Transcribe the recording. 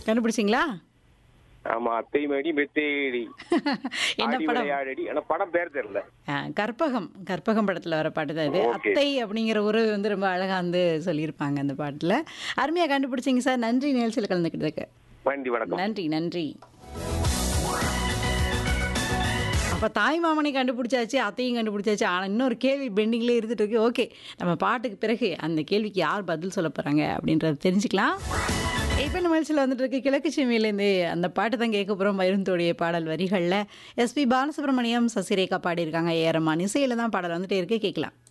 கண்டுபிடிச்சிங்களா ஆமா அத்தை மடி மெத்தேடி என்ன ஆடி படம் விளையாடடி ஆனா படம் பேர் தெரியல ஆ, கற்பகம் கற்பகம் படத்தில் வர பாட்டு தான் இது Okay. அத்தை அப்படிங்கிற ஒரு வந்து ரொம்ப அழகாக வந்து சொல்லியிருப்பாங்க அந்த பாட்டில் அருமையாக கண்டுபிடிச்சிங்க சார் நன்றி நிகழ்ச்சியில் கலந்துக்கிட்டதுக்கு நன்றி வணக்கம் நன்றி நன்றி அப்போ தாய் மாமனை கண்டுபிடிச்சாச்சு அத்தையும் கண்டுபிடிச்சாச்சு ஆனால் இன்னொரு கேள்வி பெண்டிங்லேயே இருந்துட்டு இருக்கு ஓகே நம்ம பாட்டுக்கு பிறகு அந்த கேள்விக்கு யார் பதில் சொல்ல போகிறாங்க அப்படின்றத தெரிஞ்சுக்கலாம் இப்போ நிகழ்ச்சியில் வந்துட்டு இருக்கு கிழக்கு சிமியிலேருந்து அந்த பாட்டு தான் கேட்க போகிறோம் வைரந்தோடைய பாடல் வரிகளில் எஸ்பி பாலசுப்ரமணியம் சசிரேகா பாடியிருக்காங்க ஏரமான் இசையில் தான் பாடல் வந்துட்டே இருக்கு கேட்கலாம்